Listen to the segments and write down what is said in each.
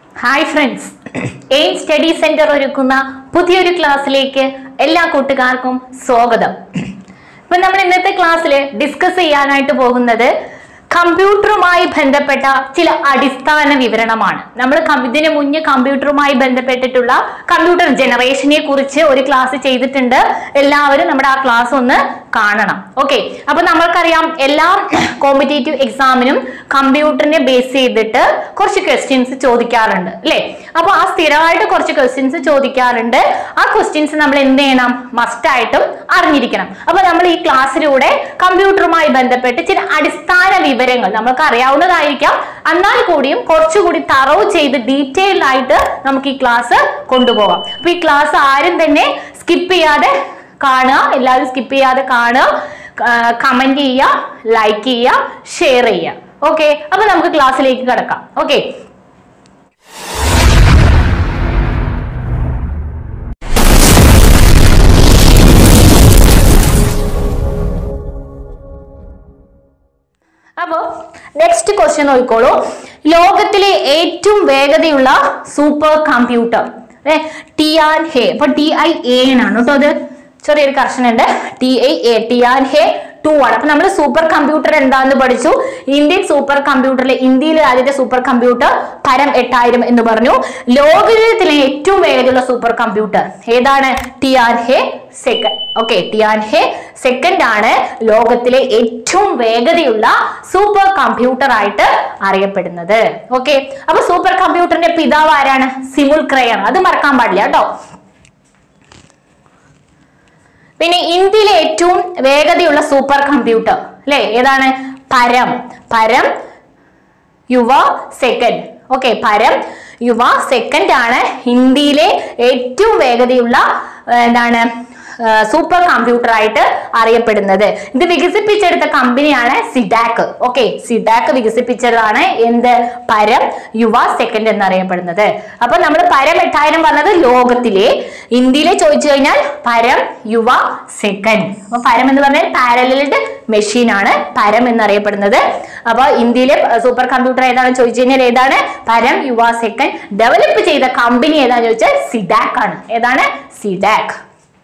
Hi friends Aim study centre ഒരുക്കുന്ന പുതിയൊരു ക്ലാസ്സിലേക്ക് എല്ലാ കൂട്ടുകാർക്കും സ്വാഗതം ഇപ്പൊ നമ്മൾ ഇന്നത്തെ ക്ലാസ്സിൽ ഡിസ്കസ് ചെയ്യാനായിട്ട് പോകുന്നത് കമ്പ്യൂട്ടറുമായി ബന്ധപ്പെട്ട ചില അടിസ്ഥാന വിവരണമാണ് നമ്മൾ ഇതിനു മുന്നേ കമ്പ്യൂട്ടറുമായി ബന്ധപ്പെട്ടിട്ടുള്ള കമ്പ്യൂട്ടർ ജനറേഷനെ കുറിച്ച് ഒരു ക്ലാസ് ചെയ്തിട്ടുണ്ട് എല്ലാവരും നമ്മുടെ ആ ക്ലാസ് ഒന്ന് കാണണം ഓക്കെ അപ്പൊ നമ്മൾക്കറിയാം എല്ലാ കോമ്പറ്റേറ്റീവ് എക്സാമിനും കമ്പ്യൂട്ടറിനെ ബേസ് ചെയ്തിട്ട് കുറച്ച് ക്വസ്റ്റ്യൻസ് ചോദിക്കാറുണ്ട് അല്ലെ അപ്പൊ ആ സ്ഥിരമായിട്ട് കുറച്ച് ക്വസ്റ്റ്യൻസ് ചോദിക്കാറുണ്ട് ആ ക്വസ്റ്റ്യൻസ് നമ്മൾ എന്ത് ചെയ്യണം മസ്റ്റ് ആയിട്ടും അറിഞ്ഞിരിക്കണം അപ്പൊ നമ്മൾ ഈ ക്ലാസ്സിലൂടെ കമ്പ്യൂട്ടറുമായി ബന്ധപ്പെട്ട് ചില അടിസ്ഥാന വിവരങ്ങൾ നമുക്ക് അറിയാവുന്നതായിരിക്കാം എന്നാൽ കൂടിയും കുറച്ചുകൂടി തറവ് ചെയ്ത് ഡീറ്റെയിൽഡ് ആയിട്ട് നമുക്ക് ഈ ക്ലാസ് കൊണ്ടുപോകാം അപ്പൊ ഈ ക്ലാസ് ആരും തന്നെ സ്കിപ്പ് ചെയ്യാതെ കാണുക എല്ലാവരും സ്കിപ്പ് ചെയ്യാതെ കാണുക കമന്റ് ചെയ്യുക ലൈക്ക് ചെയ്യുക ഷെയർ ചെയ്യുക ഓക്കെ അപ്പൊ നമുക്ക് ക്ലാസ്സിലേക്ക് കിടക്കാം ഓക്കെ അപ്പോ നെക്സ്റ്റ് ക്വസ്റ്റ്യൻ നോക്കിക്കോളൂ ലോകത്തിലെ ഏറ്റവും വേഗതയുള്ള സൂപ്പർ കമ്പ്യൂട്ടർ ടി ആർ ഹെ അപ്പൊ ടി ഐ എ ആണ് കേട്ടോ അത് ചെറിയൊരു കർഷൻ ഉണ്ട് T I A T R ഹെ ടു ആണ് അപ്പൊ നമ്മൾ സൂപ്പർ കമ്പ്യൂട്ടർ എന്താന്ന് പഠിച്ചു ഇന്ത്യൻ സൂപ്പർ കമ്പ്യൂട്ടറിലെ ഇന്ത്യയിലെ ആദ്യത്തെ സൂപ്പർ കമ്പ്യൂട്ടർ പരം എട്ടായിരം എന്ന് പറഞ്ഞു ലോകത്തിലെ ഏറ്റവും വേഗതയുള്ള സൂപ്പർ കമ്പ്യൂട്ടർ ഏതാണ് T R Tianhe second okay T R Tianhe second ആണ് ലോകത്തിലെ ഏറ്റവും വേഗതയുള്ള സൂപ്പർ കമ്പ്യൂട്ടർ ആയിട്ട് അറിയപ്പെടുന്നത് ഓക്കെ അപ്പൊ സൂപ്പർ കമ്പ്യൂട്ടറിന്റെ പിതാവ് ആരാണ് സിമുൽ ക്രയാണ് അത് മറക്കാൻ പാടില്ല കേട്ടോ പിന്നെ ഇന്ത്യയിലെ ഏറ്റവും വേഗതയുള്ള സൂപ്പർ കമ്പ്യൂട്ടർ അല്ലെ ഏതാണ് പരം പരം യുവ സെക്കൻഡ് ഓക്കെ പരം യുവ സെക്കൻഡ് ആണ് ഇന്ത്യയിലെ ഏറ്റവും വേഗതയുള്ള ആ, എന്താണ് സൂപ്പർ കമ്പ്യൂട്ടർ ആയിട്ട് അറിയപ്പെടുന്നത് ഇത് വികസിപ്പിച്ചെടുത്ത കമ്പനിയാണ് സിഡാക്ക് ഓക്കെ സിഡാക്ക് വികസിപ്പിച്ചതാണ് എന്ത് പരം യുവ സെക്കൻഡ് എന്നറിയപ്പെടുന്നത് അപ്പൊ നമ്മൾ പരം എട്ടായിരം പറഞ്ഞത് ലോകത്തിലെ ഇന്ത്യയിലെ ചോദിച്ചു കഴിഞ്ഞാൽ പരം യുവ സെക്കൻഡ് അപ്പൊ പരം എന്ന് പറഞ്ഞാൽ പാരലൽഡ് മെഷീൻ ആണ് പരം എന്നറിയപ്പെടുന്നത് അപ്പൊ ഇന്ത്യയിലെ സൂപ്പർ കമ്പ്യൂട്ടർ ഏതാണെന്ന് ചോദിച്ചു കഴിഞ്ഞാൽ ഏതാണ് പരം യുവ സെക്കൻഡ് ഡെവലപ്പ് ചെയ്ത കമ്പനി ഏതാണെന്ന് ചോദിച്ചാൽ സിഡാക്ക് ആണ് ഏതാണ് CDAC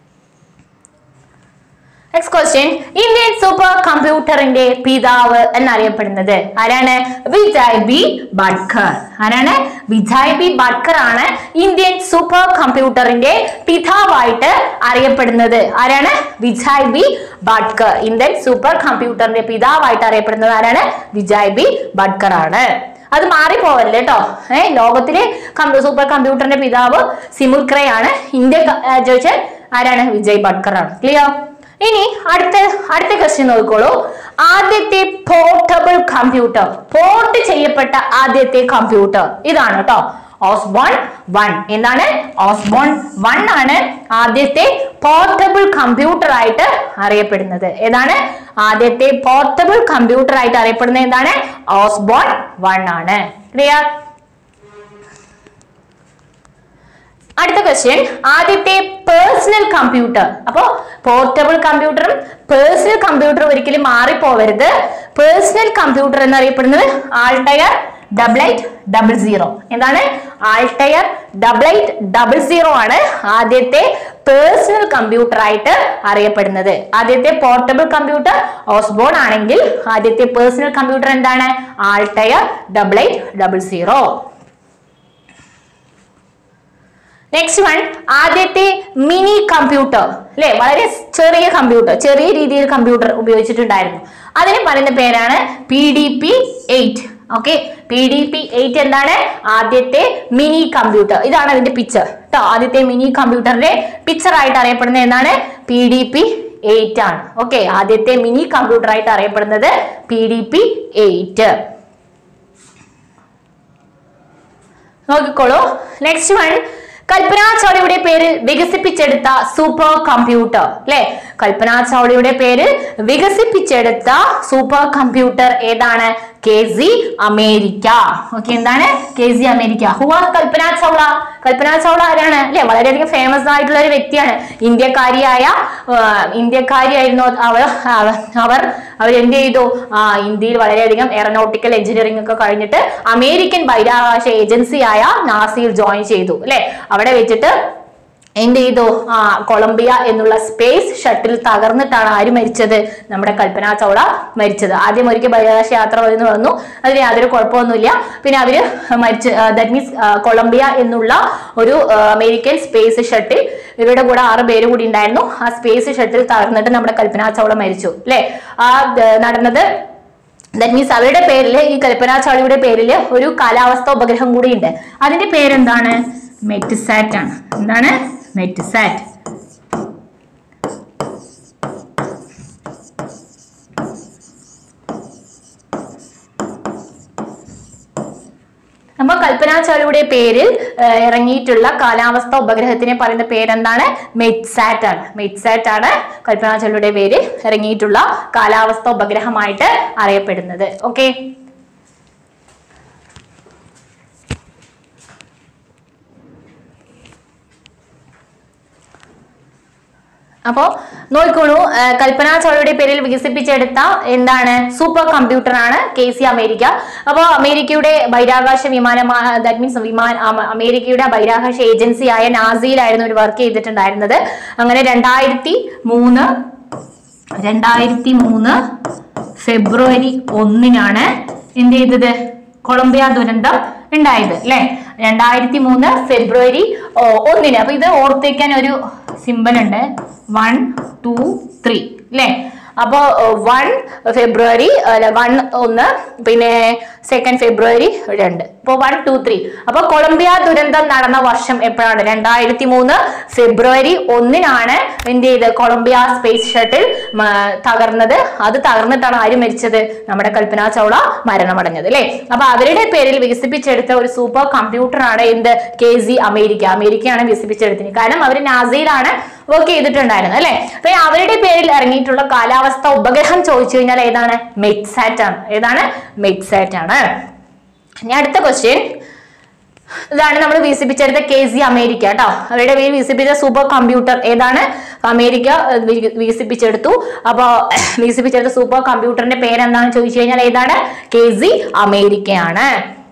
next question Indian super കമ്പ്യൂട്ടറിന്റെ പിതാവ് എന്നറിയപ്പെടുന്നത് ആരാണ് വിജയ് ബി ബഡ്കർ ആരാണ് വിജയ് ബി ബഡ്കർ ആണ് ഇന്ത്യൻ സൂപ്പർ കമ്പ്യൂട്ടറിന്റെ പിതാവായിട്ട് അറിയപ്പെടുന്നത് ആരാണ് Vijay B Bhatkar Indian super കമ്പ്യൂട്ടറിന്റെ പിതാവായിട്ട് അറിയപ്പെടുന്നത് ആരാണ് വിജയ് ബി ബഡ്കർ ആണ് അത് മാറിപ്പോവല്ലേ കേട്ടോ ഏഹ് ലോകത്തിലെ കമ്പ്യൂ സൂപ്പർ കമ്പ്യൂട്ടറിന്റെ പിതാവ് സിമുൽ ക്രേ ആണ് ഇന്ത്യ ക- ആ, ചോദിച്ചാൽ ആരാണ് വിജയ് ബഡ്കർ ആണ് ക്ലിയർ ഇനി അടുത്ത അടുത്ത ക്വസ്റ്റ്യൻ നോക്കിക്കോളൂ ആദ്യത്തെ പോർട്ടബിൾ കമ്പ്യൂട്ടർ പോർട്ട് ചെയ്യപ്പെട്ട ആദ്യത്തെ കമ്പ്യൂട്ടർ ഇതാണ് കേട്ടോ ഓസ്ബോൺ വൺ എന്താണ് ഓസ്ബോൺ വൺ ആണ് ആദ്യത്തെ പോർട്ടബിൾ കമ്പ്യൂട്ടർ ആയിട്ട് അറിയപ്പെടുന്നത് ഏതാണ് ആദ്യത്തെ പോർട്ടബിൾ കമ്പ്യൂട്ടർ ആയിട്ട് അറിയപ്പെടുന്നത് എന്താണ് ഓസ്ബോൺ വൺ ആണ് ക്ലിയർ അടുത്ത ക്വസ്റ്റ്യൻ ആദ്യത്തെ പേഴ്സണൽ കമ്പ്യൂട്ടർ അപ്പോ പോർട്ടബിൾ കമ്പ്യൂട്ടറും പേഴ്സണൽ കമ്പ്യൂട്ടറും ഒരിക്കലും മാറിപ്പോവരുത് പേഴ്സണൽ കമ്പ്യൂട്ടർ എന്നറിയപ്പെടുന്നത് Altair double eight double zero എന്താണ് Altair double eight double zero ആണ് ആദ്യത്തെ പേഴ്സണൽ കമ്പ്യൂട്ടർ ആയിട്ട് അറിയപ്പെടുന്നത് ആദ്യത്തെ പോർട്ടബിൾ കമ്പ്യൂട്ടർ ഓസ്ബോൺ ആണെങ്കിൽ ആദ്യത്തെ പേഴ്സണൽ കമ്പ്യൂട്ടർ എന്താണ് Altair double eight double zero next one ആദ്യത്തെ മിനി കമ്പ്യൂട്ടർ അല്ലെ വളരെ ചെറിയ കമ്പ്യൂട്ടർ ചെറിയ രീതിയിൽ കമ്പ്യൂട്ടർ ഉപയോഗിച്ചിട്ടുണ്ടായിരുന്നു അതിന് പറയുന്ന പേരാണ് P D P eight okay P D P eight എന്താണ് ആദ്യത്തെ മിനി കമ്പ്യൂട്ടർ ഇതാണ് അതിന്റെ പിക്ചർ കേട്ടോ ആദ്യത്തെ മിനി കമ്പ്യൂട്ടറിന്റെ പിക്ചർ ആയിട്ട് അറിയപ്പെടുന്നത് എന്താണ് പി ഡി പി എയ്റ്റ് ആണ് ഓക്കെ ആദ്യത്തെ മിനി കമ്പ്യൂട്ടർ ആയിട്ട് അറിയപ്പെടുന്നത് പി ഡി പി എയ്റ്റ് നോക്കിക്കോളൂ നെക്സ്റ്റ് വൺ കൽപ്പന ചൗളയുടെ പേരിൽ വികസിപ്പിച്ചെടുത്ത സൂപ്പർ കമ്പ്യൂട്ടർ അല്ലെ കൽപ്പന ചൗളയുടെ പേരിൽ വികസിപ്പിച്ചെടുത്ത സൂപ്പർ കമ്പ്യൂട്ടർ ഏതാണ് കെ സി അമേരിക്ക ഓക്കെ എന്താണ് K C America who are Kalpana Chawla Kalpana Chawla ആരാണ് അല്ലെ വളരെയധികം ഫേമസ് ആയിട്ടുള്ള ഒരു വ്യക്തിയാണ് ഇന്ത്യക്കാരിയായ ആ, ഇന്ത്യക്കാരിയായിരുന്നു അവർ അവ- അവർ അവർ എന്ത് ചെയ്തു ആ, ഇന്ത്യയിൽ വളരെയധികം എയറോനോട്ടിക്കൽ എഞ്ചിനീയറിംഗ് ഒക്കെ കഴിഞ്ഞിട്ട് അമേരിക്കൻ ബഹിരാകാശ ഏജൻസിയായ നാസിയിൽ ജോയിൻ ചെയ്തു അല്ലെ അവിടെ വെച്ചിട്ട് എന്ത് ചെയ്തു ആ കൊളംബിയ എന്നുള്ള സ്പേസ് ഷട്ടിൽ തകർന്നിട്ടാണ് ആര് മരിച്ചത് നമ്മുടെ കൽപ്പന ചൗള മരിച്ചത് ആദ്യം ഒരിക്കൽ ബഹിരാകാശ യാത്ര വരുന്നു വന്നു അതിന് യാതൊരു കുഴപ്പമൊന്നുമില്ല പിന്നെ അവര് മരിച്ച് ദാറ്റ് മീൻസ് കൊളംബിയ എന്നുള്ള ഒരു ആ, അമേരിക്കൻ സ്പേസ് ഷട്ടിൽ ഇവരുടെ കൂടെ ആറ് പേര് കൂടി ഉണ്ടായിരുന്നു ആ സ്പേസ് ഷട്ടിൽ തകർന്നിട്ട് നമ്മുടെ കൽപ്പന ചൗള മരിച്ചു അല്ലെ ആ ദ- നടന്നത് ദാറ്റ് മീൻസ് അവരുടെ പേരിൽ ഈ കൽപ്പന ചൗളയുടെ പേരിൽ ഒരു കാലാവസ്ഥ ഉപഗ്രഹം കൂടി ഉണ്ട് അതിന്റെ പേരെന്താണ് മെറ്റ്സാറ്റ് ആണ് എന്താണ് മെറ്റ്സാറ്റ് അപ്പൊ കൽപ്പന ചൗളയുടെ പേരിൽ ആ, ഇറങ്ങിയിട്ടുള്ള കാലാവസ്ഥ ഉപഗ്രഹത്തിനെ പറയുന്ന പേരെന്താണ് മെറ്റ്സാറ്റ് ആണ് മെറ്റ്സാറ്റ് ആണ് കൽപ്പന ചൗളയുടെ പേരിൽ ഇറങ്ങിയിട്ടുള്ള കാലാവസ്ഥ ഉപഗ്രഹമായിട്ട് അറിയപ്പെടുന്നത് ഓക്കെ അപ്പോ നോക്കിക്കോളൂ ആ, കൽപ്പന ചൗളയുടെ പേരിൽ വികസിപ്പിച്ചെടുത്ത എന്താണ് സൂപ്പർ കമ്പ്യൂട്ടർ ആണ് കെ സി അമേരിക്ക അപ്പോൾ അമേരിക്കയുടെ ബഹിരാകാശ വിമാനമായ ദാറ്റ് മീൻസ് വിമാന അമ- അമേരിക്കയുടെ ബഹിരാകാശ ഏജൻസിയായ നാസിയിലായിരുന്നു ഒരു വർക്ക് ചെയ്തിട്ടുണ്ടായിരുന്നത് അങ്ങനെ രണ്ടായിരത്തി മൂന്ന് രണ്ടായിരത്തി മൂന്ന് ഫെബ്രുവരി ഒന്നിനാണ് എന്ത് ചെയ്തത് കൊളംബിയ ദുരന്തം ഉണ്ടായത് അല്ലെ രണ്ടായിരത്തി മൂന്ന് ഫെബ്രുവരി ഓ, ഒന്നിന് അപ്പൊ ഇത് ഓർത്തേക്കാൻ ഒരു സിമ്പൽ ഉണ്ട് വൺ ടു ത്രീ അല്ലെ അപ്പോ വൺ ഫെബ്രുവരി അല്ല വൺ ഒന്ന് പിന്നെ സെക്കൻഡ് ഫെബ്രുവരി രണ്ട് അപ്പോൾ വൺ ടു ത്രീ അപ്പൊ കൊളംബിയ ദുരന്തം നടന്ന വർഷം എപ്പോഴാണ് രണ്ടായിരത്തി മൂന്ന് ഫെബ്രുവരി ഒന്നിനാണ് എന്ത് ചെയ്ത് കൊളംബിയ സ്പേസ് ഷട്ടിൽ മ, തകർന്നത് അത് തകർന്നിട്ടാണ് ആര് മരിച്ചത് നമ്മുടെ കൽപ്പന ചൗള മരണമടഞ്ഞത് അല്ലെ അപ്പൊ അവരുടെ പേരിൽ വികസിപ്പിച്ചെടുത്ത ഒരു സൂപ്പർ കമ്പ്യൂട്ടർ ആണ് എന്ത് കെ സി അമേരിക്ക അമേരിക്കയാണ് വികസിപ്പിച്ചെടുത്തത് കാരണം അവർ നാസയിലാണ് വർക്ക് ചെയ്തിട്ടുണ്ടായിരുന്നത് അല്ലെ അപ്പൊ അവരുടെ പേരിൽ ഇറങ്ങിയിട്ടുള്ള കാലാവസ്ഥ ഉപഗ്രഹം ചോദിച്ചു കഴിഞ്ഞാൽ ഏതാണ് മെറ്റ്സാറ്റ് ആണ് ഏതാണ് മെറ്റ്സാറ്റ് ആണ് ഇനി അടുത്ത ക്വസ്റ്റ്യൻ ഇതാണ് നമ്മൾ വികസിപ്പിച്ചെടുത്ത കെ സി അമേരിക്ക കേട്ടോ അവരുടെ പേര് വികസിപ്പിച്ച സൂപ്പർ കമ്പ്യൂട്ടർ ഏതാണ് അമേരിക്ക ഏർ, വിക- വികസിപ്പിച്ചെടുത്തു അപ്പൊ വികസിപ്പിച്ചെടുത്ത സൂപ്പർ കമ്പ്യൂട്ടറിന്റെ പേരെന്താണെന്ന് ചോദിച്ചു കഴിഞ്ഞാൽ ഏതാണ് കെ സി അമേരിക്കയാണ്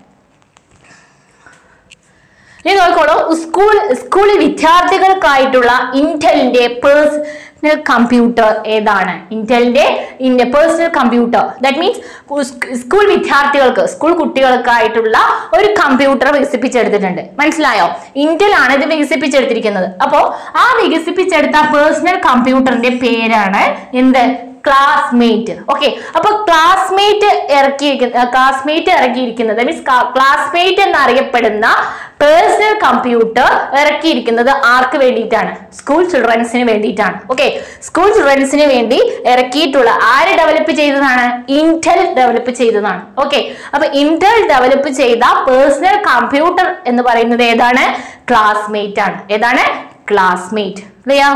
ഇനി നോക്കോളൂ സ്കൂൾ സ്കൂളിൽ വിദ്യാർത്ഥികൾക്കായിട്ടുള്ള ഇന്റലിന്റെ പേഴ്സണൽ കമ്പ്യൂട്ടർ ഏതാണ് ഇന്റലിന്റെ personal computer that means school വിദ്യാർത്ഥികൾക്ക് സ്കൂൾ കുട്ടികൾക്കായിട്ടുള്ള ഒരു കമ്പ്യൂട്ടർ വികസിപ്പിച്ചെടുത്തിട്ടുണ്ട് മനസ്സിലായോ ഇന്റൽ ആണ് ഇത് വികസിപ്പിച്ചെടുത്തിരിക്കുന്നത് അപ്പോ ആ വികസിപ്പിച്ചെടുത്ത പേഴ്സണൽ കമ്പ്യൂട്ടറിന്റെ പേരാണ് എന്ത് ക്ലാസ്മേറ്റ് ഓക്കെ അപ്പൊ ക്ലാസ്മേറ്റ് ഇറക്കിയിരിക്കുന്ന ക്ലാസ്മേറ്റ് ഇറക്കിയിരിക്കുന്നത് മീൻസ് ക്ലാസ്മേറ്റ് എന്നറിയപ്പെടുന്ന പേഴ്സണൽ കമ്പ്യൂട്ടർ ഇറക്കിയിരിക്കുന്നത് ആർക്ക് വേണ്ടിയിട്ടാണ് സ്കൂൾ ചിൽഡ്രൻസിന് വേണ്ടിയിട്ടാണ് ഓക്കെ സ്കൂൾ ചിൽഡ്രൻസിന് വേണ്ടി ഇറക്കിയിട്ടുള്ള ആര് ഡെവലപ്പ് ചെയ്തതാണ് ഇന്റൽ ഡെവലപ്പ് ചെയ്തതാണ് ഓക്കെ അപ്പൊ ഇന്റൽ ഡെവലപ്പ് ചെയ്ത പേഴ്സണൽ കമ്പ്യൂട്ടർ എന്ന് പറയുന്നത് ഏതാണ് ക്ലാസ്മേറ്റ് ആണ് ഏതാണ് ക്ലാസ്മേറ്റ് അറിയാ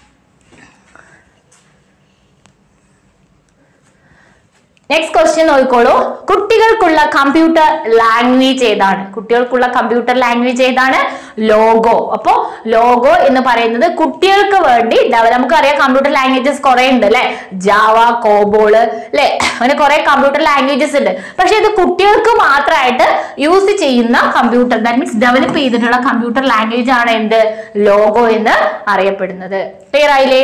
നെക്സ്റ്റ് ക്വസ്റ്റ്യൻ നോക്കിക്കോളൂ കുട്ടികൾക്കുള്ള കമ്പ്യൂട്ടർ ലാംഗ്വേജ് ഏതാണ് കുട്ടികൾക്കുള്ള കമ്പ്യൂട്ടർ ലാംഗ്വേജ് ഏതാണ് ലോഗോ അപ്പോ ലോഗോ എന്ന് പറയുന്നത് കുട്ടികൾക്ക് വേണ്ടി ഡെവ- നമുക്കറിയാം കമ്പ്യൂട്ടർ ലാംഗ്വേജസ് കുറെ ഉണ്ട് അല്ലെ ജാവ കോബോള് അല്ലെ അങ്ങനെ കുറെ കമ്പ്യൂട്ടർ ലാംഗ്വേജസ് ഉണ്ട് പക്ഷെ ഇത് കുട്ടികൾക്ക് മാത്രമായിട്ട് യൂസ് ചെയ്യുന്ന കമ്പ്യൂട്ടർ ദാറ്റ് മീൻസ് ഡെവലപ്പ് ചെയ്തിട്ടുള്ള കമ്പ്യൂട്ടർ ലാംഗ്വേജ് ആണ് എന്ത് ലോഗോ എന്ന് അറിയപ്പെടുന്നത് ക്ലിയർ ആയില്ലേ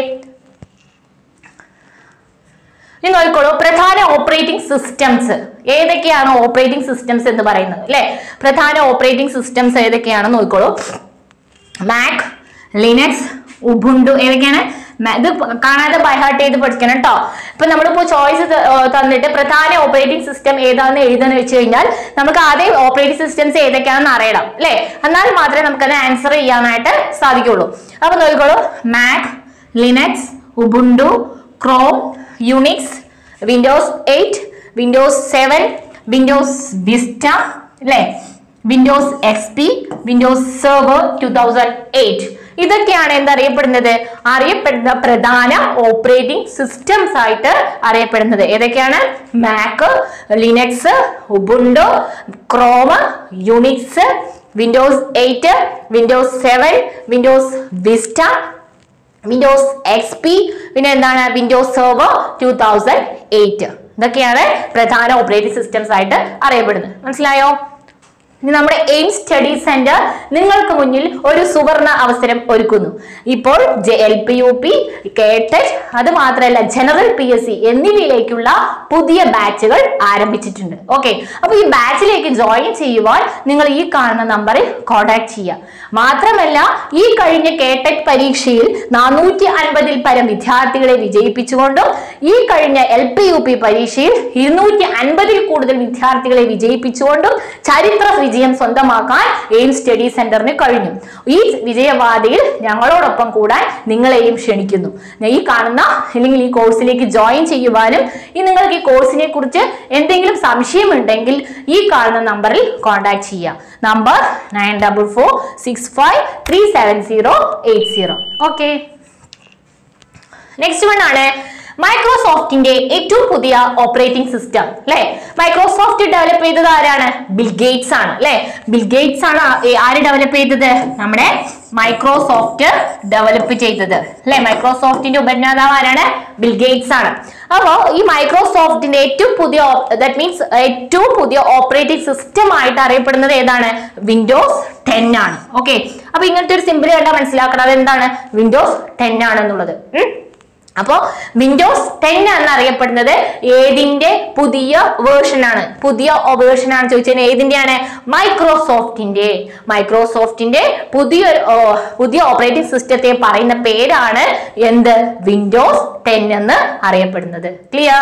ഇനി നോക്കിക്കോളൂ പ്രധാന ഓപ്പറേറ്റിംഗ് സിസ്റ്റംസ് ഏതൊക്കെയാണ് ഓപ്പറേറ്റിംഗ് സിസ്റ്റംസ് എന്ന് പറയുന്നത് അല്ലെ പ്രധാന ഓപ്പറേറ്റിംഗ് സിസ്റ്റംസ് ഏതൊക്കെയാണെന്ന് നോക്കിക്കോളൂ മാക് ലിനക്സ് ഉബുണ്ടു ഏതൊക്കെയാണ് മ- ഇത് കാണാതെ ബൈഹാർട്ട് ചെയ്ത് പഠിക്കണം കേട്ടോ ഇപ്പൊ നമ്മളിപ്പോ ചോയ്സ് തന്നിട്ട് പ്രധാന ഓപ്പറേറ്റിംഗ് സിസ്റ്റം ഏതാണെന്ന് എഴുതാന്ന് വെച്ച് കഴിഞ്ഞാൽ നമുക്ക് ആദ്യം ഓപ്പറേറ്റിംഗ് സിസ്റ്റംസ് ഏതൊക്കെയാണെന്ന് അറിയണം അല്ലെ എന്നാൽ മാത്രമേ നമുക്കത് ആൻസർ ചെയ്യാനായിട്ട് സാധിക്കുള്ളൂ അപ്പൊ നോക്കിക്കോളൂ Mac Linux Ubuntu Chrome Unix Windows eight Windows seven Windows Vista അല്ലേ Windows X P Windows server two thousand eight ഇതൊക്കെയാണ് എന്തറിയപ്പെടുന്നത് അറിയപ്പെടുന്ന പ്രധാന ഓപ്പറേറ്റിംഗ് സിസ്റ്റംസ് ആയിട്ട് അറിയപ്പെടുന്നത് ഏതൊക്കെയാണ് Mac Linux Ubuntu Chrome Unix Windows eight Windows seven Windows Vista Windows X P പിന്നെ എന്താണ് Windows server two thousand eight ഇതൊക്കെയാണ് പ്രധാന ഓപ്പറേറ്റിംഗ് സിസ്റ്റംസ് ആയിട്ട് അറിയപ്പെടുന്നത് മനസ്സിലായോ ഇനി നമ്മുടെ എയിം സ്റ്റഡി സെന്റർ നിങ്ങൾക്ക് മുന്നിൽ ഒരു സുവർണ അവസരം ഒരുക്കുന്നു ഇപ്പോൾ എൽ പി യു പി കേട്ടറ്റ് അത് മാത്രമല്ല ജനറൽ പി എസ് സി എന്നിവയിലേക്കുള്ള പുതിയ ബാച്ചുകൾ ആരംഭിച്ചിട്ടുണ്ട് ഓക്കെ അപ്പൊ ഈ ബാച്ചിലേക്ക് ജോയിൻ ചെയ്യുവാൻ നിങ്ങൾ ഈ കാണുന്ന നമ്പറിൽ കോൺടാക്ട് ചെയ്യുക മാത്രമല്ല ഈ കഴിഞ്ഞ കേട്ടറ്റ് പരീക്ഷയിൽ നാനൂറ്റി അൻപതിൽ പരം വിദ്യാർത്ഥികളെ വിജയിപ്പിച്ചുകൊണ്ടും ഈ കഴിഞ്ഞ എൽ പി യു പി പരീക്ഷയിൽ ഇരുന്നൂറ്റി അൻപതിൽ കൂടുതൽ വിദ്യാർത്ഥികളെ വിജയിപ്പിച്ചുകൊണ്ടും ചരിത്ര വിജയം സ്വന്തമാക്കാൻ എയിം സ്റ്റഡി സെന്ററിന് കഴിഞ്ഞു ഈ വിജയവാദിയിൽ ഞങ്ങളോടൊപ്പം കൂടാൻ നിങ്ങളെയും ക്ഷണിക്കുന്നു ഈ കാണുന്ന അല്ലെങ്കിൽ ഈ കോഴ്സിലേക്ക് ജോയിൻ ചെയ്യുവാനും ഈ നിങ്ങൾക്ക് ഈ കോഴ്സിനെ കുറിച്ച് എന്തെങ്കിലും സംശയമുണ്ടെങ്കിൽ ഈ കാണുന്ന നമ്പറിൽ കോൺടാക്ട് ചെയ്യാം number nine double four six five three seven zero eight zero okay next one ആണ് മൈക്രോസോഫ്റ്റിന്റെ ഏറ്റവും പുതിയ ഓപ്പറേറ്റിംഗ് സിസ്റ്റം അല്ലെ മൈക്രോസോഫ്റ്റ് ഡെവലപ്പ് ചെയ്തത് ആരാണ് ബിൽ ഗേറ്റ്സ് ആണ് അല്ലെ ബിൽ ഗേറ്റ്സ് ആണ് ആ- ഏ- ആര് ഡെവലപ്പ് ചെയ്തത് നമ്മുടെ മൈക്രോസോഫ്റ്റ് ഡെവലപ്പ് ചെയ്തത് അല്ലെ മൈക്രോസോഫ്റ്റിന്റെ ഉപജ്ഞാതാവ് ആരാണ് ബിൽ ഗേറ്റ്സ് ആണ് അപ്പോ ഈ മൈക്രോസോഫ്റ്റിന്റെ ഏറ്റവും പുതിയ ദാറ്റ് മീൻസ് ഏറ്റവും പുതിയ ഓപ്പറേറ്റിംഗ് സിസ്റ്റം ആയിട്ട് അറിയപ്പെടുന്നത് ഏതാണ് വിൻഡോസ് ടെൻ ആണ് ഓക്കെ അപ്പൊ ഇങ്ങനത്തെ ഒരു സിമ്പിൾ കണ്ടാൽ മനസ്സിലാക്കണം അത് എന്താണ് വിൻഡോസ് ടെൻ ആണെന്നുള്ളത് ഉം. അപ്പോ വിൻഡോസ് ടെൻ എന്നറിയപ്പെടുന്നത് ഏതിന്റെ പുതിയ വേർഷൻ ആണ് പുതിയ വേർഷൻ ആണ് ചോദിച്ചാൽ ഏതിന്റെയാണ് മൈക്രോസോഫ്റ്റിന്റെ മൈക്രോസോഫ്റ്റിന്റെ പുതിയ ഓ, പുതിയ ഓപ്പറേറ്റിംഗ് സിസ്റ്റത്തെ പറയുന്ന പേരാണ് എന്ത് വിൻഡോസ് ടെൻ എന്ന് അറിയപ്പെടുന്നത് ക്ലിയർ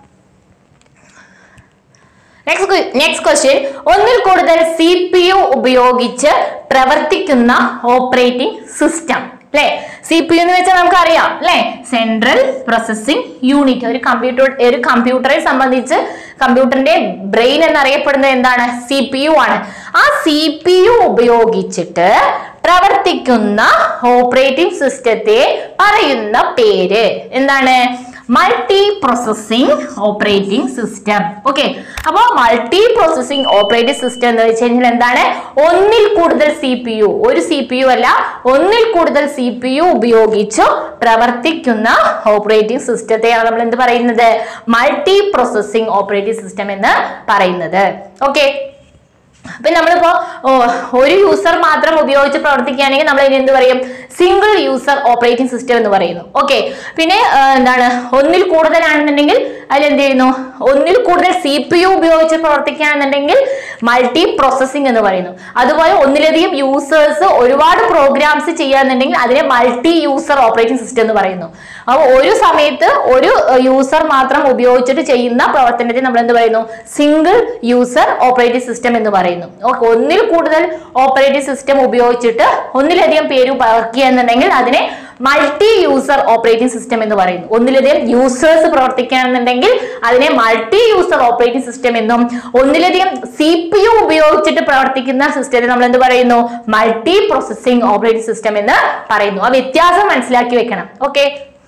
നെക്സ്റ്റ് നെക്സ്റ്റ് ക്വസ്റ്റ്യൻ ഒന്നിൽ കൂടുതൽ സി പി യു ഉപയോഗിച്ച് പ്രവർത്തിക്കുന്ന ഓപ്പറേറ്റിംഗ് സിസ്റ്റം അല്ലെ സി പി യു എന്ന് വെച്ചാൽ നമുക്കറിയാം അല്ലെ സെൻട്രൽ പ്രോസസ്സിംഗ് യൂണിറ്റ് ഒരു കമ്പ്യൂട്ടർ ഒരു കമ്പ്യൂട്ടറെ സംബന്ധിച്ച് കമ്പ്യൂട്ടറിന്റെ ബ്രെയിൻ എന്നറിയപ്പെടുന്നത് എന്താണ് സി പി യു ആണ് ആ സി പി യു ഉപയോഗിച്ചിട്ട് പ്രവർത്തിക്കുന്ന ഓപ്പറേറ്റിംഗ് സിസ്റ്റത്തെ പറയുന്ന പേര് എന്താണ് multi processing operating system okay അപ്പോൾ മൾട്ടി പ്രോസസ്സിംഗ് ഓപ്പറേറ്റിംഗ് സിസ്റ്റം എന്ന് വെച്ച് കഴിഞ്ഞാൽ എന്താണ് ഒന്നിൽ കൂടുതൽ സി പി യു ഒരു സി പി യു അല്ല ഒന്നിൽ കൂടുതൽ സി പി യു ഉപയോഗിച്ച് പ്രവർത്തിക്കുന്ന ഓപ്പറേറ്റിംഗ് സിസ്റ്റത്തെയാണ് നമ്മൾ എന്ത് പറയുന്നത് മൾട്ടി പ്രോസസ്സിംഗ് ഓപ്പറേറ്റിംഗ് സിസ്റ്റം എന്ന് പറയുന്നത് ഓക്കെ അപ്പൊ നമ്മളിപ്പോ ഓ, ഒരു യൂസർ മാത്രം ഉപയോഗിച്ച് പ്രവർത്തിക്കുകയാണെങ്കിൽ നമ്മൾ ഇനി എന്ത് പറയും സിംഗിൾ യൂസർ ഓപ്പറേറ്റിംഗ് സിസ്റ്റം എന്ന് പറയുന്നു ഓക്കെ പിന്നെ ആ, എന്താണ് ഒന്നിൽ കൂടുതലാണെന്നുണ്ടെങ്കിൽ അതിൽ എന്ത് ചെയ്യുന്നു ഒന്നിൽ കൂടുതൽ സി പി യു ഉപയോഗിച്ച് പ്രവർത്തിക്കുകയാണെന്നുണ്ടെങ്കിൽ മൾട്ടി പ്രോസസ്സിംഗ് എന്ന് പറയുന്നു അതുപോലെ ഒന്നിലധികം യൂസേഴ്സ് ഒരുപാട് പ്രോഗ്രാംസ് ചെയ്യാന്നുണ്ടെങ്കിൽ അതിനെ മൾട്ടി യൂസർ ഓപ്പറേറ്റിംഗ് സിസ്റ്റം എന്ന് പറയുന്നു അപ്പോൾ ഒരു സമയത്ത് ഒരു യൂസർ മാത്രം ഉപയോഗിച്ചിട്ട് ചെയ്യുന്ന പ്രവർത്തനത്തെ നമ്മൾ എന്ത് പറയുന്നു സിംഗിൾ യൂസർ ഓപ്പറേറ്റിംഗ് സിസ്റ്റം എന്ന് പറയുന്നു ഓക്കെ ഒന്നിൽ കൂടുതൽ ഓപ്പറേറ്റിംഗ് സിസ്റ്റം ഉപയോഗിച്ചിട്ട് ഒന്നിലധികം പേര് വർക്ക് ചെയ്യുന്നുണ്ടെങ്കിൽ അതിനെ മൾട്ടി യൂസർ ഓപ്പറേറ്റിംഗ് സിസ്റ്റം എന്ന് പറയുന്നു ഒന്നിലധികം യൂസേഴ്സ് പ്രവർത്തിക്കുകയാണെന്നുണ്ടെങ്കിൽ അതിനെ മൾട്ടി യൂസർ ഓപ്പറേറ്റിംഗ് സിസ്റ്റം എന്നും ഒന്നിലധികം സി പി യു ഉപയോഗിച്ചിട്ട് പ്രവർത്തിക്കുന്ന സിസ്റ്റത്തെ നമ്മൾ എന്ത് പറയുന്നു മൾട്ടി പ്രോസസ്സിംഗ് ഓപ്പറേറ്റിംഗ് സിസ്റ്റം എന്ന് പറയുന്നു ആ വ്യത്യാസം മനസ്സിലാക്കി വെക്കണം ഓക്കെ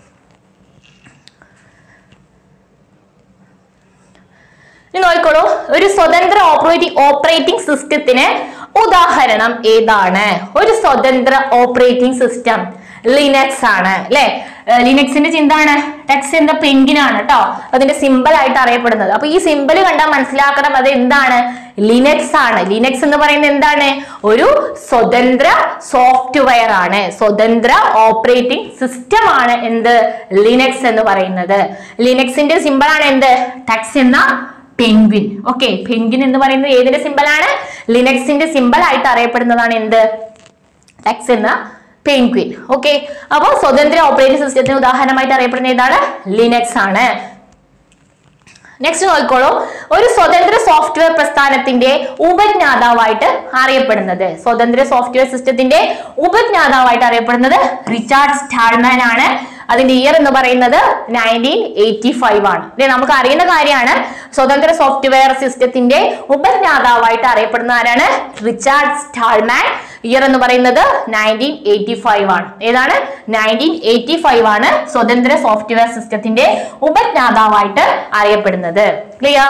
ഇനി നോക്കിക്കോളൂ ഒരു സ്വതന്ത്ര ഓപ്പറേറ്റിംഗ് ഓപ്പറേറ്റിംഗ് സിസ്റ്റത്തിന് ഉദാഹരണം ഏതാണ് ഒരു സ്വതന്ത്ര ഓപ്പറേറ്റിംഗ് സിസ്റ്റം ലിനക്സ് ആണ് അല്ലെ ലിനക്സിന്റെ ചിന്താണ് ടെക്സ് എന്ന പെങ്കിനാണ് കേട്ടോ അതിന്റെ സിമ്പിൾ ആയിട്ട് അറിയപ്പെടുന്നത് അപ്പൊ ഈ സിമ്പിൾ കണ്ടാൽ മനസ്സിലാക്കണം അത് എന്താണ് ലിനക്സ് ആണ് ലിനക്സ് എന്ന് പറയുന്നത് എന്താണ് ഒരു സ്വതന്ത്ര സോഫ്റ്റ്വെയർ ആണ് സ്വതന്ത്ര ഓപ്പറേറ്റിംഗ് സിസ്റ്റം ആണ് എന്ത് ലിനക്സ് എന്ന് പറയുന്നത് ലിനക്സിന്റെ സിമ്പിൾ ആണ് എന്ത് ടെക്സ് എന്ന പെൻഗ്വിൻ ഓക്കെ പെൻഗ്വിൻ എന്ന് പറയുന്നത് ഏതിന്റെ സിമ്പിൾ ആണ് ലിനക്സിന്റെ സിമ്പിൾ ആയിട്ട് അറിയപ്പെടുന്നതാണ് എന്ത് ടെക്സ് എന്ന പെൻഗ്വിൻ ഓക്കെ അപ്പോൾ സ്വതന്ത്ര ഓപ്പറേറ്റിംഗ് സിസ്റ്റത്തിന് ഉദാഹരണമായിട്ട് അറിയപ്പെടുന്ന ഏതാണ് ലിനക്സ് ആണ് നെക്സ്റ്റ് നോക്കിക്കോളൂ ഒരു സ്വതന്ത്ര സോഫ്റ്റ്വെയർ പ്രസ്ഥാനത്തിന്റെ ഉപജ്ഞാതാവായിട്ട് അറിയപ്പെടുന്നത് സ്വതന്ത്ര സോഫ്റ്റ്വെയർ സിസ്റ്റത്തിന്റെ ഉപജ്ഞാതാവായിട്ട് അറിയപ്പെടുന്നത് റിച്ചാർഡ് സ്റ്റാൾമാൻ ആണ് അതിന്റെ ഇയർ എന്ന് പറയുന്നത് നയൻറ്റീൻ എയ്റ്റി ഫൈവ് ആണ് അല്ലെ നമുക്ക് അറിയുന്ന കാര്യമാണ് സ്വതന്ത്ര സോഫ്റ്റ്വെയർ സിസ്റ്റത്തിന്റെ ഉപജ്ഞാതാവായിട്ട് അറിയപ്പെടുന്ന ആരാണ് റിച്ചാർഡ് സ്റ്റാൾമാൻ ഇയർ എന്ന് പറയുന്നത് നയൻറ്റീൻ എയ്റ്റി ഫൈവ് ആണ് ഏതാണ് നയൻറ്റീൻ എയ്റ്റി ഫൈവ് ആണ് സ്വതന്ത്ര സോഫ്റ്റ്വെയർ സിസ്റ്റത്തിന്റെ ഉപജ്ഞാതാവായിട്ട് അറിയപ്പെടുന്നത് ക്ലിയർ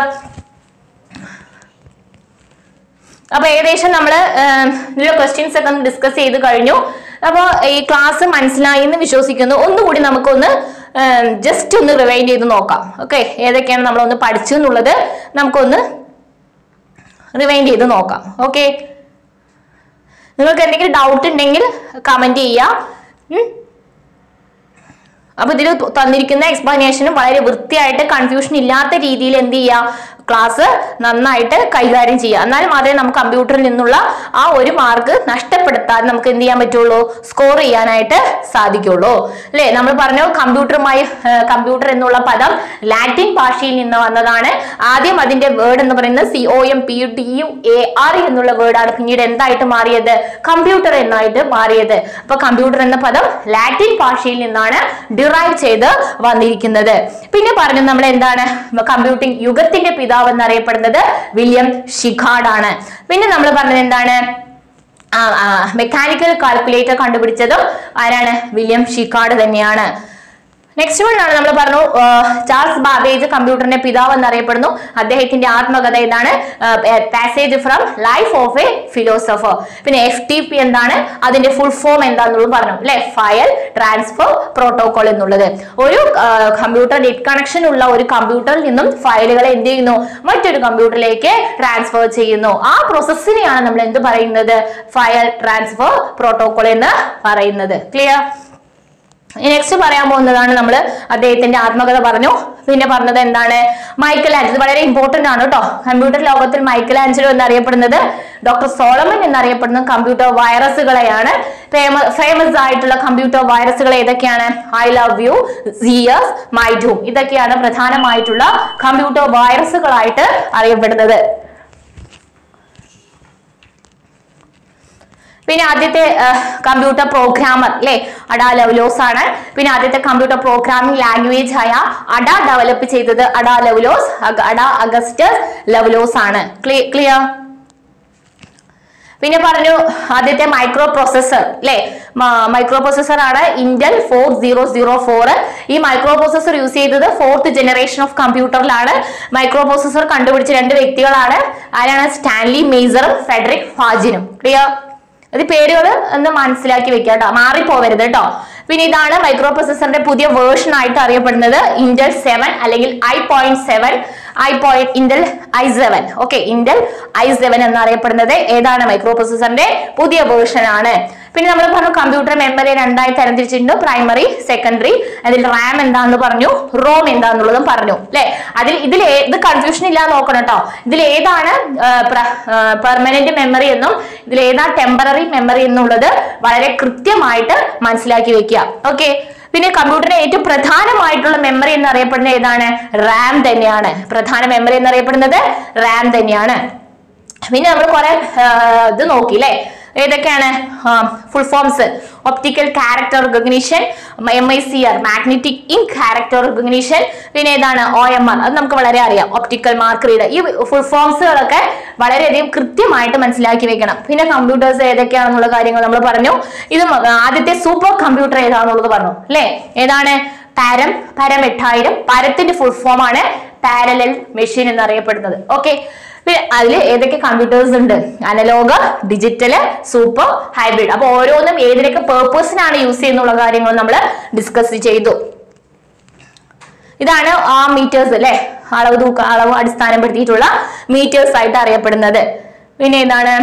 അപ്പൊ ഏകദേശം നമ്മൾ ഇതിലെ ക്വസ്റ്റ്യൻസ് ഒക്കെ ഒന്ന് ഡിസ്കസ് ചെയ്ത് കഴിഞ്ഞു അപ്പോൾ ഈ ക്ലാസ് മനസ്സിലായി എന്ന് വിശ്വസിക്കുന്നു ഒന്നുകൂടി നമുക്കൊന്ന് ജസ്റ്റ് ഒന്ന് റിവൈൻഡ് ചെയ്ത് നോക്കാം ഓക്കെ ഏതൊക്കെയാണ് നമ്മളൊന്ന് പഠിച്ചു എന്നുള്ളത് നമുക്കൊന്ന് റിവൈൻഡ് ചെയ്ത് നോക്കാം ഓക്കെ നിങ്ങൾക്ക് എന്തെങ്കിലും ഡൗട്ട് ഉണ്ടെങ്കിൽ കമന്റ് ചെയ്യാം ഉം. അപ്പൊ ഇതിൽ തന്നിരിക്കുന്ന എക്സ്പ്ലനേഷനും വളരെ വൃത്തിയായിട്ട് കൺഫ്യൂഷൻ ഇല്ലാത്ത രീതിയിൽ എന്ത് ചെയ്യുക ക്ലാസ് നന്നായിട്ട് കൈകാര്യം ചെയ്യുക എന്നാൽ മാത്രമേ നമുക്ക് കമ്പ്യൂട്ടറിൽ നിന്നുള്ള ആ ഒരു മാർക്ക് നഷ്ടപ്പെടുത്താതെ നമുക്ക് എന്ത് ചെയ്യാൻ പറ്റുള്ളൂ സ്കോർ ചെയ്യാനായിട്ട് സാധിക്കുള്ളൂ അല്ലേ നമ്മൾ പറഞ്ഞു കമ്പ്യൂട്ടറുമായി കമ്പ്യൂട്ടർ എന്നുള്ള പദം ലാറ്റിൻ ഭാഷയിൽ നിന്ന് വന്നതാണ് ആദ്യം അതിന്റെ വേർഡ് എന്ന് പറയുന്നത് C O M P T U A R എന്നുള്ള വേർഡാണ് പിന്നീട് എന്തായിട്ട് മാറിയത് കമ്പ്യൂട്ടർ എന്നായിട്ട് മാറിയത് അപ്പൊ കമ്പ്യൂട്ടർ എന്ന പദം ലാറ്റിൻ ഭാഷയിൽ നിന്നാണ് ഡിറൈവ് ചെയ്ത് വന്നിരിക്കുന്നത് പിന്നെ പറഞ്ഞു നമ്മൾ എന്താണ് കമ്പ്യൂട്ടിംഗ് യുഗത്തിന്റെ പിതാവ് എന്നറിയപ്പെടുന്നത് വില്യം ഷിഖാർഡ് ആണ് പിന്നെ നമ്മൾ പറഞ്ഞത് എന്താണ് മെക്കാനിക്കൽ കാൽക്കുലേറ്റർ കണ്ടുപിടിച്ചതും ആരാണ് വില്യം ഷിക്കാർഡ് തന്നെയാണ് നെക്സ്റ്റ് വൺ ആണ് നമ്മൾ പറഞ്ഞു ആ, ചാൾസ് ബാബേജ് കമ്പ്യൂട്ടറിന്റെ പിതാവ് എന്നറിയപ്പെടുന്നു അദ്ദേഹത്തിന്റെ ആത്മകഥ ഇതാണ് passage from life of a philosopher പിന്നെ എഫ് ടി പി എന്താണ് അതിന്റെ ഫുൾ ഫോം എന്താണെന്നുള്ളത് പറഞ്ഞു അല്ലെ ഫയൽ ട്രാൻസ്ഫർ പ്രോട്ടോകോൾ എന്നുള്ളത് ഒരു കമ്പ്യൂട്ടർ നെറ്റ് കണക്ഷൻ ഉള്ള ഒരു കമ്പ്യൂട്ടറിൽ നിന്നും ഫയലുകൾ എന്ത് ചെയ്യുന്നു മറ്റൊരു കമ്പ്യൂട്ടറിലേക്ക് ട്രാൻസ്ഫർ ചെയ്യുന്നു ആ പ്രോസസ്സിനെയാണ് നമ്മൾ എന്ത് പറയുന്നത് ഫയൽ ട്രാൻസ്ഫർ പ്രോട്ടോകോൾ എന്ന് പറയുന്നത് ക്ലിയർ നെക്സ്റ്റ് പറയാൻ പോകുന്നതാണ് നമ്മൾ അദ്ദേഹത്തിന്റെ ആത്മകഥ പറഞ്ഞു പിന്നെ പറഞ്ഞത് എന്താണ് മൈക്കൽ ആഞ്ചലോ ഇത് വളരെ ഇമ്പോർട്ടന്റ് ആണ് കേട്ടോ കമ്പ്യൂട്ടർ ലോകത്തിൽ മൈക്കൽ ആഞ്ചലോ എന്നറിയപ്പെടുന്നത് ഡോക്ടർ സോളമൻ എന്നറിയപ്പെടുന്ന കമ്പ്യൂട്ടർ വൈറസുകളെയാണ് ഫേമസ് ആയിട്ടുള്ള കമ്പ്യൂട്ടർ വൈറസുകൾ ഏതൊക്കെയാണ് I love you Zeus my doom ഇതൊക്കെയാണ് പ്രധാനമായിട്ടുള്ള കമ്പ്യൂട്ടർ വൈറസുകളായിട്ട് അറിയപ്പെടുന്നത് പിന്നെ ആദ്യത്തെ കമ്പ്യൂട്ടർ പ്രോഗ്രാമർ അല്ലെ അഡ ലവലോസ് ആണ് പിന്നെ ആദ്യത്തെ കമ്പ്യൂട്ടർ പ്രോഗ്രാമിംഗ് ലാംഗ്വേജ് ആയ അഡ ഡെവലപ്പ് ചെയ്തത് അഡ ലവലോസ് അഗ- അഡ അഗസ്റ്റസ് ലവലോസ് ആണ് ക്ലിയർ പിന്നെ പറഞ്ഞു ആദ്യത്തെ മൈക്രോ പ്രോസസർ അല്ലെ മൈക്രോ പ്രോസസർ ആണ് Intel four zero zero four ഈ മൈക്രോ പ്രോസസർ യൂസ് ചെയ്തത് ഫോർത്ത് ജനറേഷൻ ഓഫ് കമ്പ്യൂട്ടറിലാണ് മൈക്രോ പ്രോസസർ കണ്ടുപിടിച്ച രണ്ട് വ്യക്തികളാണ് ആരാണ് സ്റ്റാൻലി മേസറും ഫെഡറിക് ഫാജിനും ക്ലിയർ ഇത് പേരുകൾ ഒന്ന് മനസ്സിലാക്കി വെക്കുക കേട്ടോ മാറിപ്പോവരുത് കേട്ടോ പിന്നെ ഇതാണ് മൈക്രോ പ്രോസസറിന്റെ പുതിയ വേർഷൻ ആയിട്ട് അറിയപ്പെടുന്നത് ഇന്റൽ സെവൻ അല്ലെങ്കിൽ I point seven I point Intel I seven okay Intel I seven എന്നറിയപ്പെടുന്നത് ഏതാണ് മൈക്രോ പ്രോസസറിന്റെ പുതിയ വേർഷൻ ആണ് പിന്നെ നമ്മൾ പറഞ്ഞു കമ്പ്യൂട്ടർ മെമ്മറി രണ്ടായി തരംതിരിച്ചിട്ടുണ്ട് പ്രൈമറി സെക്കൻഡറി അതിൽ റാം എന്താന്ന് പറഞ്ഞു റോം എന്താന്നുള്ളതും പറഞ്ഞു അല്ലെ അതിൽ ഇതിൽ ഏ- ഇത് കൺഫ്യൂഷൻ ഇല്ലാതെ നോക്കണം കേട്ടോ ഇതിൽ ഏതാണ് പെർമനന്റ് മെമ്മറി എന്നും ഇതിൽ ഏതാ ടെമ്പററി മെമ്മറി എന്നുള്ളത് വളരെ കൃത്യമായിട്ട് മനസ്സിലാക്കി വെക്കുക ഓക്കെ പിന്നെ കമ്പ്യൂട്ടറിന്റെ ഏറ്റവും പ്രധാനമായിട്ടുള്ള മെമ്മറി എന്നറിയപ്പെടുന്നത് ഏതാണ് റാം തന്നെയാണ് പ്രധാന മെമ്മറി എന്നറിയപ്പെടുന്നത് റാം തന്നെയാണ് പിന്നെ നമ്മൾ കുറെ ഇത് നോക്കി അല്ലേ ഏതൊക്കെയാണ് full forms optical character recognition M I C R magnetic ink character recognition പിന്നെ ഏതാണ് ഒ എം ആർ അത് നമുക്ക് വളരെ അറിയാം ഒപ്റ്റിക്കൽ മാർക്ക് റീഡർ ഈ ഫുൾ ഫോംസുകളൊക്കെ വളരെയധികം കൃത്യമായിട്ട് മനസ്സിലാക്കി വെക്കണം പിന്നെ കമ്പ്യൂട്ടേഴ്സ് ഏതൊക്കെയാണെന്നുള്ള കാര്യങ്ങൾ നമ്മൾ പറഞ്ഞു ഇത് മ- ആദ്യത്തെ സൂപ്പർ കമ്പ്യൂട്ടർ ഏതാണെന്നുള്ളത് പറഞ്ഞു അല്ലേ ഏതാണ് പാരം പരം എട്ടായിരം പരത്തിന്റെ ഫുൾ ഫോം ആണ് പാരലൽ മെഷീൻ എന്നറിയപ്പെടുന്നത് ഓക്കെ അതിൽ ഏതൊക്കെ കമ്പ്യൂട്ടേഴ്സ് ഉണ്ട് അനലോഗ് ഡിജിറ്റൽ സൂപ്പർ ഹൈബ്രിഡ് അപ്പൊ ഓരോന്നും ഏതിനൊക്കെ പേർപ്പസിനാണ് യൂസ് ചെയ്യുന്നുള്ള കാര്യങ്ങൾ നമ്മൾ ഡിസ്കസ് ചെയ്തു ഇതാണ് ആ മീറ്റേഴ്സ് അല്ലെ അളവ് തൂക്ക അളവ് അടിസ്ഥാനപ്പെടുത്തിയിട്ടുള്ള മീറ്റേഴ്സ് ആയിട്ട് അറിയപ്പെടുന്നത് പിന്നെ എന്താണ്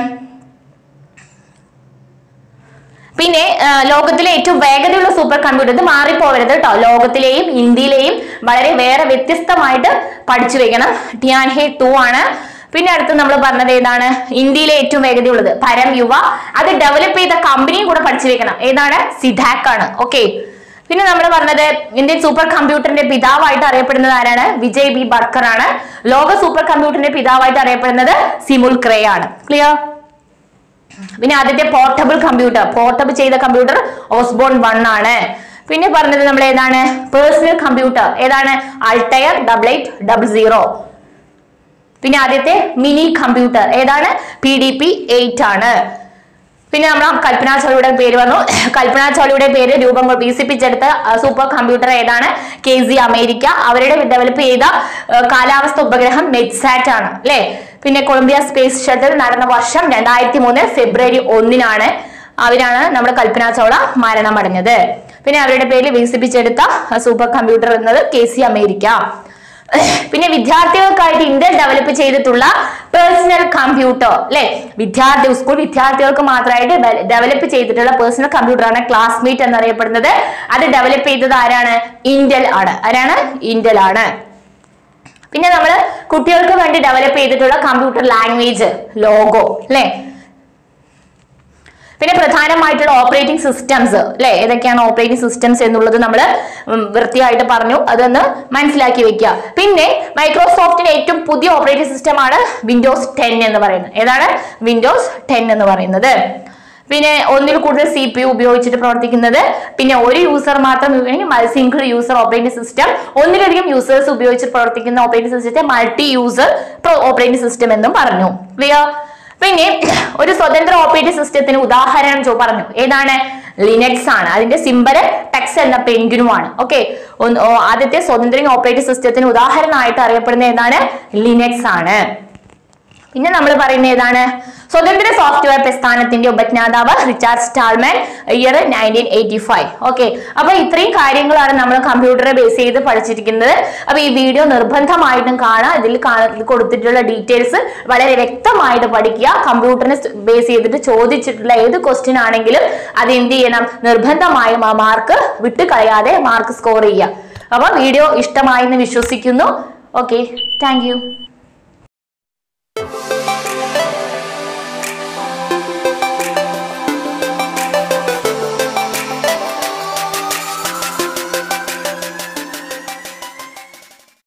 പിന്നെ ആ, ലോകത്തിലെ ഏറ്റവും വേഗതയുള്ള സൂപ്പർ കമ്പ്യൂട്ടർ ഇത് മാറിപ്പോവരുത് കേട്ടോ ലോകത്തിലെയും ഇന്ത്യയിലെയും വളരെ വേറെ വ്യത്യസ്തമായിട്ട് പഠിച്ചു വെക്കണം ടിയാൻഹെ ടു ആണ് പിന്നെ അടുത്ത് നമ്മൾ പറഞ്ഞത് ഏതാണ് ഇന്ത്യയിലെ ഏറ്റവും വേഗതയുള്ളത് പരം യുവ അത് ഡെവലപ്പ് ചെയ്ത കമ്പനിയും കൂടെ പഠിച്ചു വെക്കണം ഏതാണ് സിധാക് ആണ് ഓക്കെ പിന്നെ നമ്മൾ പറഞ്ഞത് ഇന്ത്യൻ സൂപ്പർ കമ്പ്യൂട്ടറിന്റെ പിതാവായിട്ട് അറിയപ്പെടുന്നത് ആരാണ് വിജയ് ബി ബർക്കർ ആണ് ലോക സൂപ്പർ കമ്പ്യൂട്ടറിന്റെ പിതാവായിട്ട് അറിയപ്പെടുന്നത് സിമുൽ ക്രേ ആണ് ക്ലിയർ പിന്നെ ആദ്യത്തെ പോർട്ടബിൾ കമ്പ്യൂട്ടർ പോർട്ടബിൾ ചെയ്ത കമ്പ്യൂട്ടർ ഓസ്ബോൺ വൺ ആണ് പിന്നെ പറഞ്ഞത് നമ്മൾ ഏതാണ് പേഴ്സണൽ കമ്പ്യൂട്ടർ ഏതാണ് Altair double eight double zero പിന്നെ ആദ്യത്തെ മിനി കമ്പ്യൂട്ടർ ഏതാണ് പി ഡി പി എയ്റ്റ് ആണ് പിന്നെ നമ്മൾ കൽപ്പന ചൗളയുടെ പേര് വന്നു കൽപ്പന ചൗളയുടെ പേര് രൂപം കൊ- വികസിപ്പിച്ചെടുത്ത ആ, സൂപ്പർ കമ്പ്യൂട്ടർ ഏതാണ് കെ സി അമേരിക്ക അവരുടെ ഡെവലപ്പ് ചെയ്ത ആ, കാലാവസ്ഥ ഉപഗ്രഹം മെറ്റ്സാറ്റ് ആണ് അല്ലെ പിന്നെ കൊളംബിയ സ്പേസ് ഷട്ടിൽ നടന്ന വർഷം രണ്ടായിരത്തി മൂന്ന് ഫെബ്രുവരി ഒന്നിനാണ് അവരാണ് നമ്മുടെ കൽപ്പന ചൗള മരണമടഞ്ഞത് പിന്നെ അവരുടെ പേരിൽ വികസിപ്പിച്ചെടുത്ത ആ, സൂപ്പർ കമ്പ്യൂട്ടർ എന്നത് കെ സി അമേരിക്ക പിന്നെ വിദ്യാർത്ഥികൾക്കായിട്ട് ഇന്ത്യ ഡെവലപ്പ് ചെയ്തിട്ടുള്ള പേഴ്സണൽ കമ്പ്യൂട്ടർ അല്ലെ വിദ്യാർത്ഥി സ്കൂൾ വിദ്യാർത്ഥികൾക്ക് മാത്രമായിട്ട് ഡെവലപ്പ് ചെയ്തിട്ടുള്ള പേഴ്സണൽ കമ്പ്യൂട്ടർ ആണ് ക്ലാസ്മേറ്റ് എന്നറിയപ്പെടുന്നത് അത് ഡെവലപ്പ് ചെയ്തത് ആരാണ് ഇന്റൽ ആണ് ആരാണ് ഇന്റൽ ആണ് പിന്നെ നമ്മൾ കുട്ടികൾക്ക് വേണ്ടി ഡെവലപ്പ് ചെയ്തിട്ടുള്ള കമ്പ്യൂട്ടർ ലാംഗ്വേജ് ലോഗോ അല്ലെ പിന്നെ പ്രധാനമായിട്ടുള്ള ഓപ്പറേറ്റിംഗ് സിസ്റ്റംസ് അല്ലെ ഏതൊക്കെയാണ് ഓപ്പറേറ്റിംഗ് സിസ്റ്റംസ് എന്നുള്ളത് നമ്മൾ വൃത്തിയായിട്ട് പറഞ്ഞു അതൊന്ന് മനസ്സിലാക്കി വെക്കുക പിന്നെ മൈക്രോസോഫ്റ്റിന്റെ ഏറ്റവും പുതിയ ഓപ്പറേറ്റിംഗ് സിസ്റ്റമാണ് വിൻഡോസ് ടെൻ എന്ന് പറയുന്നത് ഏതാണ് വിൻഡോസ് ടെൻ എന്ന് പറയുന്നത് പിന്നെ ഒന്നിൽ കൂടുതൽ സി പി യു ഉപയോഗിച്ചിട്ട് പ്രവർത്തിക്കുന്നത് പിന്നെ ഒരു യൂസർ മാത്രം സിംഗിൾ യൂസർ ഓപ്പറേറ്റിംഗ് സിസ്റ്റം ഒന്നിലധികം യൂസേഴ്സ് ഉപയോഗിച്ച് പ്രവർത്തിക്കുന്ന ഓപ്പറേറ്റിംഗ് സിസ്റ്റത്തെ മൾട്ടി യൂസർ ഓപ്പറേറ്റിംഗ് സിസ്റ്റം എന്നും പറഞ്ഞു ക്ലിയർ പിന്നെ ഒരു സ്വതന്ത്ര ഓപ്പറേറ്റിംഗ് സിസ്റ്റത്തിന് ഉദാഹരണം ചോ പറഞ്ഞു ഏതാണ് ലിനക്സ് ആണ് അതിന്റെ സിമ്പല് ടെക്സ് എന്ന പെൻഗിനുമാണ് ഓക്കെ ആദ്യത്തെ സ്വതന്ത്ര ഓപ്പറേറ്റിംഗ് സിസ്റ്റത്തിന് ഉദാഹരണമായിട്ട് അറിയപ്പെടുന്ന ഏതാണ് ലിനക്സ് ആണ് പിന്നെ നമ്മൾ പറയുന്നത് ഏതാണ് സ്വതന്ത്ര സോഫ്റ്റ്വെയർ പ്രസ്ഥാനത്തിന്റെ ഉപജ്ഞാതാവ് Richard Stallman year nineteen eighty five okay അപ്പൊ ഇത്രയും കാര്യങ്ങളാണ് നമ്മൾ കമ്പ്യൂട്ടറെ ബേസ് ചെയ്ത് പഠിച്ചിരിക്കുന്നത് അപ്പൊ ഈ വീഡിയോ നിർബന്ധമായിട്ടും കാണാം ഇതിൽ കാണ- ഇതിൽ കൊടുത്തിട്ടുള്ള ഡീറ്റെയിൽസ് വളരെ വ്യക്തമായിട്ട് പഠിക്കുക കമ്പ്യൂട്ടറിനെ ബേസ് ചെയ്തിട്ട് ചോദിച്ചിട്ടുള്ള ഏത് ക്വസ്റ്റ്യൻ ആണെങ്കിലും അത് എന്ത് ചെയ്യണം നിർബന്ധമായും ആ മാർക്ക് വിട്ട് കളയാതെ മാർക്ക് സ്കോർ ചെയ്യുക അപ്പൊ വീഡിയോ ഇഷ്ടമായി എന്ന് വിശ്വസിക്കുന്നു ഓക്കെ താങ്ക് യു